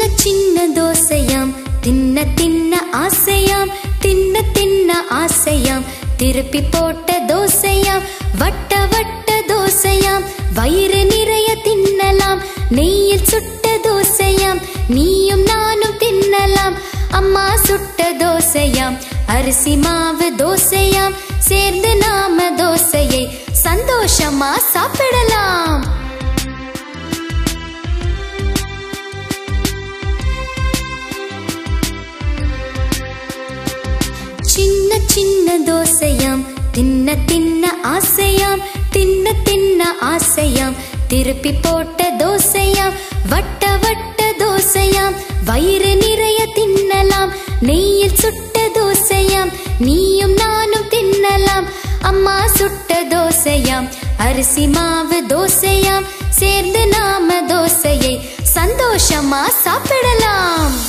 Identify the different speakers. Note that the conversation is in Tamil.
Speaker 1: சின்ன தோசையாம் தின்ன தின்ன ஆசையாம் தின்ன தின்ன ஆசையாம் திருப்பி போட்ட தோசையாம் வட்ட வட்ட தோசையாம் வயிறு நிறைய தின்னலாம் நெய்யில் சுட்ட தோசையாம் நீயும் நானும் தின்னலாம் அம்மா சுட்ட தோசையாம் அரிசி மாவு தோசையாம் சேர்ந்து நாம தோசையை சந்தோஷமா சாப்பிடலாம் சின்ன சின்ன தோசையாம் தின்ன தின்ன ஆசையாம் தின்ன தின்ன ஆசையாம் திருப்பி போட்ட தோசையாம் வட்ட வட்ட தோசையாம் வயிறு நிறைய தின்னலாம் நெய்யில் சுட்ட தோசையாம் நீயும் நானும் தின்னலாம் அம்மா சுட்ட தோசையாம் அரிசி மாவு தோசையாம் சேர்ந்து நாம தோசையை சந்தோஷமா சாப்பிடலாம்